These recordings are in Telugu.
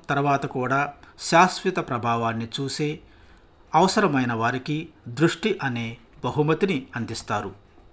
తర్వాత కూడా శాశ్వత ప్రభావాన్ని చూసే అవసరమైన వారికి దృష్టి అనే బహుమతిని అందిస్తారు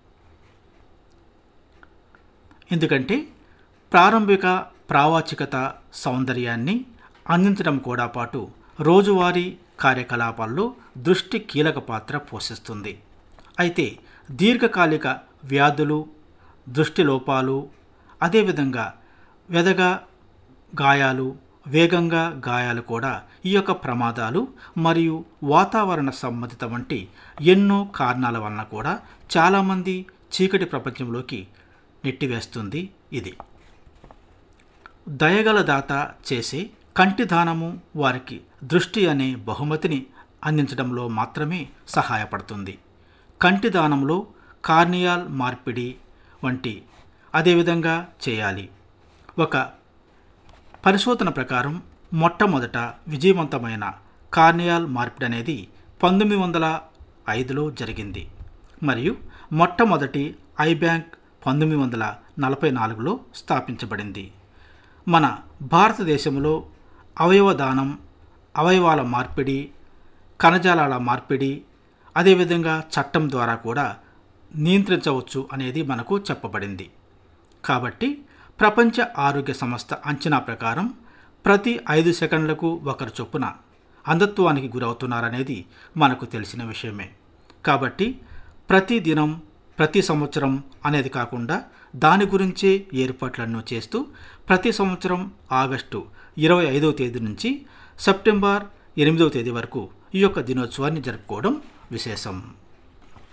ఎందుకంటే ప్రారంభిక ప్రావాచికత సౌందర్యాన్ని అందించడం కూడా పాటు రోజువారీ కార్యకలాపాల్లో దృష్టి కీలక పాత్ర పోషిస్తుంది అయితే దీర్ఘకాలిక వ్యాధులు దృష్టి లోపాలు అదేవిధంగా వెదగా గాయాలు వేగంగా గాయాలు కూడా ఈ యొక్క ప్రమాదాలు మరియు వాతావరణ సంబంధిత వంటి ఎన్నో కారణాల వలన కూడా చాలామంది చీకటి ప్రపంచంలోకి నెట్టివేస్తుంది ఇది దయగల దాత చేసే కంటి దానము వారికి దృష్టి అనే బహుమతిని అందించడంలో మాత్రమే సహాయపడుతుంది కంటి దానంలో కార్నియాల్ మార్పిడి వంటి అదేవిధంగా చేయాలి ఒక పరిశోధన ప్రకారం మొట్టమొదట విజయవంతమైన కార్నియాల్ మార్పిడి అనేది పంతొమ్మిది వందల ఐదులో జరిగింది మరియు మొట్టమొదటి ఐ బ్యాంక్ పంతొమ్మిది వందల నలభై నాలుగులో స్థాపించబడింది మన భారతదేశంలో అవయవ దానం అవయవాల మార్పిడి కణజాలాల మార్పిడి అదేవిధంగా చట్టం ద్వారా కూడా నియంత్రించవచ్చు అనేది మనకు చెప్పబడింది కాబట్టి ప్రపంచ ఆరోగ్య సంస్థ అంచనా ప్రకారం ప్రతి ఐదు సెకండ్లకు ఒకరు చొప్పున అంధత్వానికి గురవుతున్నారనేది మనకు తెలిసిన విషయమే కాబట్టి ప్రతి దినం ప్రతి సంవత్సరం అనేది కాకుండా దాని గురించే ఏర్పాట్లను చేస్తూ ప్రతి సంవత్సరం ఆగస్టు ఇరవై ఐదవ తేదీ నుంచి సెప్టెంబర్ ఎనిమిదవ తేదీ వరకు ఈ యొక్క దినోత్సవాన్ని జరుపుకోవడం విశేషం